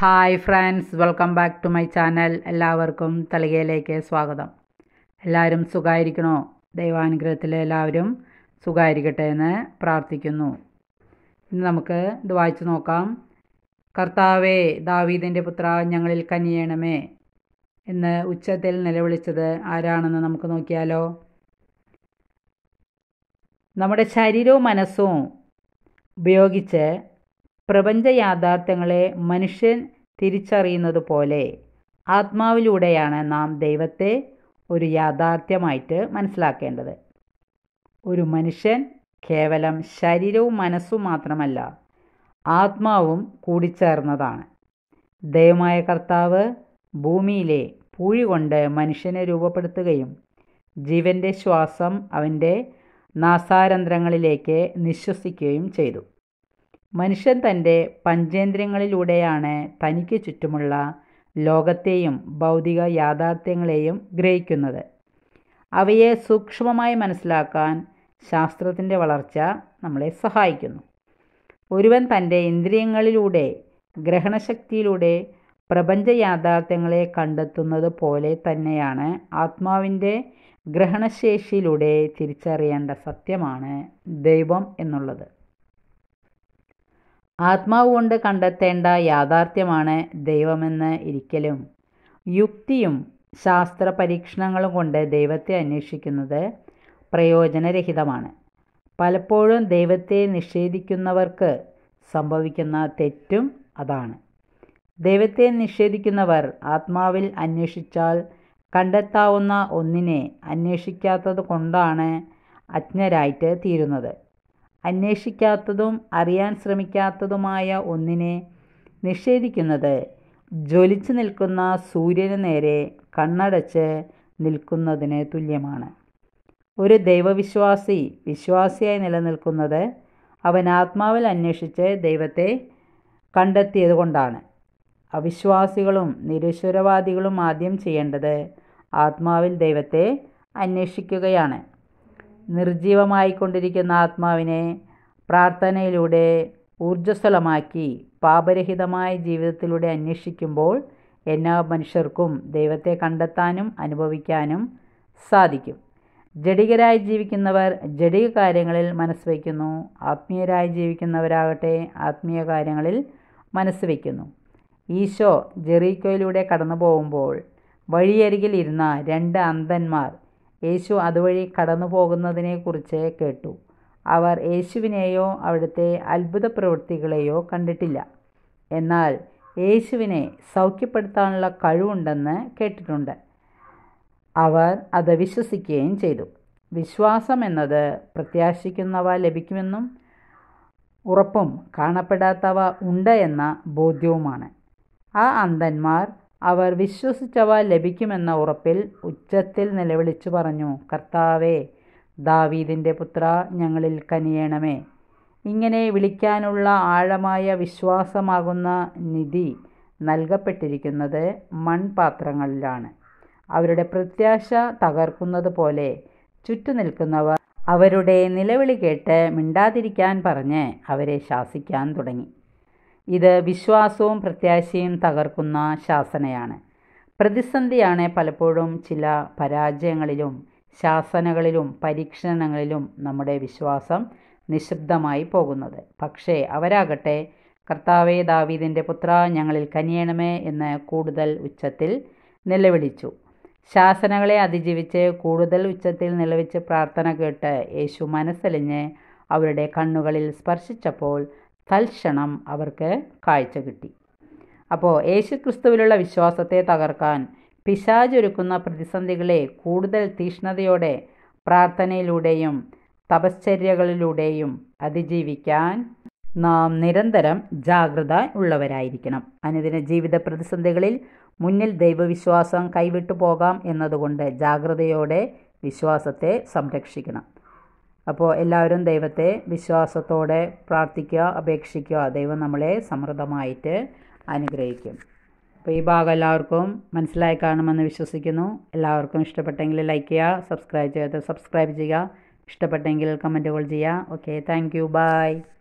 hi friends welcome back to my channel എല്ലാവർക്കും തളികയിലേക്ക് സ്വാഗതം എല്ലാവരും സുഖമായിരിക്കണോ ദൈവാനുഗ്രഹത്തിൽ എല്ലാവരും സുഖമായിരിക്കട്ടെ എന്ന് പ്രാർത്ഥിക്കുന്നു ഇന്ന് നമുക്ക് ഇത് വായിച്ചു നോക്കാം കർത്താവേ ദാവീദിൻ്റെ പുത്ര ഞങ്ങളിൽ കനിയണമേ എന്ന് ഉച്ചത്തിൽ നിലവിളിച്ചത് ആരാണെന്ന് നമുക്ക് നോക്കിയാലോ നമ്മുടെ ശരീരവും മനസ്സും ഉപയോഗിച്ച് പ്രപഞ്ച യാഥാർത്ഥ്യങ്ങളെ മനുഷ്യൻ തിരിച്ചറിയുന്നത് പോലെ ആത്മാവിലൂടെയാണ് നാം ദൈവത്തെ ഒരു യാഥാർത്ഥ്യമായിട്ട് മനസ്സിലാക്കേണ്ടത് ഒരു മനുഷ്യൻ കേവലം ശരീരവും മനസ്സും മാത്രമല്ല ആത്മാവും കൂടിച്ചേർന്നതാണ് ദൈവമായ കർത്താവ് ഭൂമിയിലെ പൂഴി കൊണ്ട് മനുഷ്യനെ രൂപപ്പെടുത്തുകയും ജീവൻ്റെ ശ്വാസം അവൻ്റെ നാസാരന്ധ്രങ്ങളിലേക്ക് നിശ്വസിക്കുകയും ചെയ്തു മനുഷ്യൻ തൻ്റെ പഞ്ചേന്ദ്രിയങ്ങളിലൂടെയാണ് തനിക്ക് ചുറ്റുമുള്ള ലോകത്തെയും ഭൗതിക യാഥാർത്ഥ്യങ്ങളെയും ഗ്രഹിക്കുന്നത് അവയെ സൂക്ഷ്മമായി മനസ്സിലാക്കാൻ ശാസ്ത്രത്തിൻ്റെ വളർച്ച നമ്മളെ സഹായിക്കുന്നു ഒരുവൻ തൻ്റെ ഇന്ദ്രിയങ്ങളിലൂടെ ഗ്രഹണശക്തിയിലൂടെ പ്രപഞ്ച യാഥാർത്ഥ്യങ്ങളെ കണ്ടെത്തുന്നത് പോലെ തന്നെയാണ് ആത്മാവിൻ്റെ ഗ്രഹണശേഷിയിലൂടെ തിരിച്ചറിയേണ്ട സത്യമാണ് ദൈവം എന്നുള്ളത് ആത്മാവ് കൊണ്ട് കണ്ടെത്തേണ്ട യാഥാർത്ഥ്യമാണ് ദൈവമെന്ന് ഇരിക്കലും യുക്തിയും ശാസ്ത്ര പരീക്ഷണങ്ങളും കൊണ്ട് ദൈവത്തെ അന്വേഷിക്കുന്നത് പ്രയോജനരഹിതമാണ് പലപ്പോഴും ദൈവത്തെ നിഷേധിക്കുന്നവർക്ക് സംഭവിക്കുന്ന തെറ്റും അതാണ് ദൈവത്തെ നിഷേധിക്കുന്നവർ ആത്മാവിൽ അന്വേഷിച്ചാൽ കണ്ടെത്താവുന്ന ഒന്നിനെ അന്വേഷിക്കാത്തത് കൊണ്ടാണ് അജ്ഞരായിട്ട് തീരുന്നത് അന്വേഷിക്കാത്തതും അറിയാൻ ശ്രമിക്കാത്തതുമായ ഒന്നിനെ നിഷേധിക്കുന്നത് ജ്വലിച്ചു നിൽക്കുന്ന സൂര്യന് നേരെ കണ്ണടച്ച് നിൽക്കുന്നതിന് തുല്യമാണ് ഒരു ദൈവവിശ്വാസി വിശ്വാസിയായി നിലനിൽക്കുന്നത് അവൻ ആത്മാവിൽ അന്വേഷിച്ച് ദൈവത്തെ കണ്ടെത്തിയത് കൊണ്ടാണ് അവിശ്വാസികളും നിരീശ്വരവാദികളും ആദ്യം ചെയ്യേണ്ടത് ആത്മാവിൽ ദൈവത്തെ അന്വേഷിക്കുകയാണ് നിർജീവമായിക്കൊണ്ടിരിക്കുന്ന ആത്മാവിനെ പ്രാർത്ഥനയിലൂടെ ഊർജ്ജസ്വലമാക്കി പാപരഹിതമായ ജീവിതത്തിലൂടെ അന്വേഷിക്കുമ്പോൾ എല്ലാ മനുഷ്യർക്കും ദൈവത്തെ കണ്ടെത്താനും അനുഭവിക്കാനും സാധിക്കും ജഡികരായി ജീവിക്കുന്നവർ ജഡിക കാര്യങ്ങളിൽ മനസ്സ് വയ്ക്കുന്നു ആത്മീയരായി ജീവിക്കുന്നവരാകട്ടെ ആത്മീയ കാര്യങ്ങളിൽ മനസ്സ് വയ്ക്കുന്നു ഈശോ ജെറീക്കോയിലൂടെ കടന്നു പോകുമ്പോൾ വഴിയരികിൽ ഇരുന്ന രണ്ട് അന്ധന്മാർ യേശു അതുവഴി കടന്നു പോകുന്നതിനെക്കുറിച്ച് കേട്ടു അവർ യേശുവിനെയോ അവിടുത്തെ അത്ഭുത പ്രവൃത്തികളെയോ കണ്ടിട്ടില്ല എന്നാൽ യേശുവിനെ സൗഖ്യപ്പെടുത്താനുള്ള കഴിവുണ്ടെന്ന് കേട്ടിട്ടുണ്ട് അവർ അത് വിശ്വസിക്കുകയും ചെയ്തു വിശ്വാസം എന്നത് പ്രത്യാശിക്കുന്നവ ലഭിക്കുമെന്നും ഉറപ്പും കാണപ്പെടാത്തവ ഉണ്ട് എന്ന ബോധ്യവുമാണ് ആ അന്ധന്മാർ അവർ വിശ്വസിച്ചവ ലഭിക്കുമെന്ന ഉറപ്പിൽ ഉച്ചത്തിൽ നിലവിളിച്ചു പറഞ്ഞു കർത്താവേ ദാവീദിൻ്റെ പുത്ര ഞങ്ങളിൽ കനിയണമേ ഇങ്ങനെ വിളിക്കാനുള്ള ആഴമായ വിശ്വാസമാകുന്ന നിധി നൽകപ്പെട്ടിരിക്കുന്നത് മൺപാത്രങ്ങളിലാണ് അവരുടെ പ്രത്യാശ തകർക്കുന്നത് പോലെ ചുറ്റു നിൽക്കുന്നവർ അവരുടെ നിലവിളി കേട്ട് മിണ്ടാതിരിക്കാൻ പറഞ്ഞ് അവരെ ശാസിക്കാൻ തുടങ്ങി ഇത് വിശ്വാസവും പ്രത്യാശയും തകർക്കുന്ന ശാസനയാണ് പ്രതിസന്ധിയാണ് പലപ്പോഴും ചില പരാജയങ്ങളിലും ശാസനകളിലും പരീക്ഷണങ്ങളിലും നമ്മുടെ വിശ്വാസം നിശബ്ദമായി പോകുന്നത് പക്ഷേ അവരാകട്ടെ കർത്താവേ ദാവീദിൻ്റെ പുത്ര ഞങ്ങളിൽ കനിയണമേ എന്ന് കൂടുതൽ ഉച്ചത്തിൽ നിലവിളിച്ചു ശാസനകളെ അതിജീവിച്ച് കൂടുതൽ ഉച്ചത്തിൽ നിലവിച്ച് പ്രാർത്ഥന കേട്ട് യേശു മനസ്സലിഞ്ഞ് അവരുടെ കണ്ണുകളിൽ സ്പർശിച്ചപ്പോൾ തൽക്ഷണം അവർക്ക് കാഴ്ച കിട്ടി അപ്പോൾ യേശു ക്രിസ്തുവിലുള്ള വിശ്വാസത്തെ തകർക്കാൻ പിശാചൊരുക്കുന്ന പ്രതിസന്ധികളെ കൂടുതൽ തീഷ്ണതയോടെ പ്രാർത്ഥനയിലൂടെയും തപശ്ചര്യകളിലൂടെയും അതിജീവിക്കാൻ നാം നിരന്തരം ജാഗ്രത ഉള്ളവരായിരിക്കണം അനുദിന ജീവിത പ്രതിസന്ധികളിൽ മുന്നിൽ ദൈവവിശ്വാസം കൈവിട്ടു പോകാം എന്നതുകൊണ്ട് ജാഗ്രതയോടെ വിശ്വാസത്തെ സംരക്ഷിക്കണം അപ്പോൾ എല്ലാവരും ദൈവത്തെ വിശ്വാസത്തോടെ പ്രാർത്ഥിക്കുക അപേക്ഷിക്കുക ദൈവം നമ്മളെ സമൃദ്ധമായിട്ട് അനുഗ്രഹിക്കും അപ്പോൾ ഈ ഭാഗം എല്ലാവർക്കും മനസ്സിലായി കാണുമെന്ന് വിശ്വസിക്കുന്നു എല്ലാവർക്കും ഇഷ്ടപ്പെട്ടെങ്കിൽ ലൈക്ക് ചെയ്യുക സബ്സ്ക്രൈബ് ചെയ്യാത്ത സബ്സ്ക്രൈബ് ചെയ്യുക ഇഷ്ടപ്പെട്ടെങ്കിൽ കമൻറ്റുകൾ ചെയ്യുക ഓക്കെ താങ്ക് യു ബൈ